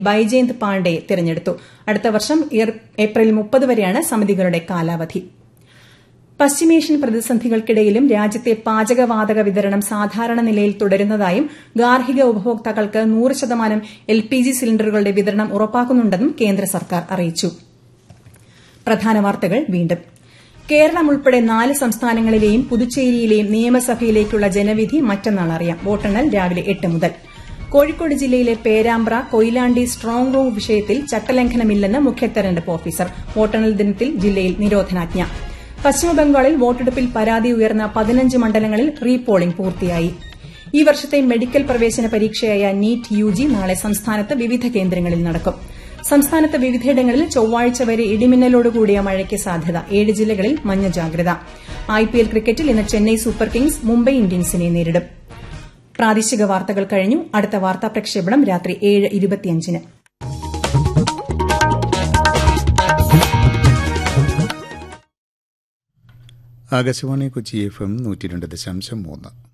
ബൈജയന്ത് പാണ്ഡെയെ തിരഞ്ഞെടുത്തു അടുത്ത വർഷം ഏപ്രിൽ മുപ്പത് വരെയാണ് സമിതികളുടെ കാലാവധി പശ്ചിമേഷ്യൻ പ്രതിസന്ധികൾക്കിടയിലും രാജ്യത്തെ പാചകവാതക വിതരണം സാധാരണ നിലയിൽ തുടരുന്നതായും ഗാർഹിക ഉപഭോക്താക്കൾക്ക് നൂറ് ശതമാനം എൽ പി ജി സിലിണ്ടറുകളുടെ വിതരണം ഉറപ്പാക്കുന്നുണ്ടെന്നും കേന്ദ്ര സർക്കാർ അറിയിച്ചു പ്രധാന വാർത്തകൾ വീണ്ടും കേരളം ഉൾപ്പെടെ നാല് സംസ്ഥാനങ്ങളിലെയും പുതുച്ചേരിയിലെയും നിയമസഭയിലേക്കുള്ള ജനവിധി മറ്റന്നാൾ അറിയാം വോട്ടെണ്ണൽ രാവിലെ എട്ട് മുതൽ കോഴിക്കോട് ജില്ലയിലെ പേരാമ്പ്ര കൊയിലാണ്ടി സ്ട്രോങ് റൂം വിഷയത്തിൽ ചട്ടലംഘനമില്ലെന്ന് മുഖ്യ തെരഞ്ഞെടുപ്പ് ഓഫീസർ വോട്ടെണ്ണൽ ദിനത്തിൽ ജില്ലയിൽ നിരോധനാജ്ഞ പശ്ചിമബംഗാളിൽ വോട്ടെടുപ്പിൽ പരാതി ഉയർന്ന പതിനഞ്ച് മണ്ഡലങ്ങളിൽ റീപോളിംഗ് പൂർത്തിയായി ഈ വർഷത്തെ മെഡിക്കൽ പ്രവേശന പരീക്ഷയായ നീറ്റ് യുജി നാളെ സംസ്ഥാനത്ത് വിവിധ കേന്ദ്രങ്ങളിൽ നടക്കും സംസ്ഥാനത്ത് വിവിധയിടങ്ങളിൽ ചൊവ്വാഴ്ച വരെ ഇടിമിന്നലോടുകൂടിയ മഴയ്ക്ക് സാധ്യത ഏഴ് ജില്ലകളിൽ മഞ്ഞ ജാഗ്രത ഐപിഎൽ ക്രിക്കറ്റിൽ ഇന്ന് ചെന്നൈ സൂപ്പർ കിങ്സ് മുംബൈ ഇന്ത്യൻസിനെ നേരിടും പ്രാദേശിക വാർത്തകൾ കഴിഞ്ഞു അടുത്ത വാർത്താ പ്രക്ഷേപണം രാത്രി ഏഴ് ഇരുപത്തിയഞ്ചിന് ആകാശവാണി കൊച്ചി എഫ് എം നൂറ്റി രണ്ട് ദശാംശം മൂന്ന്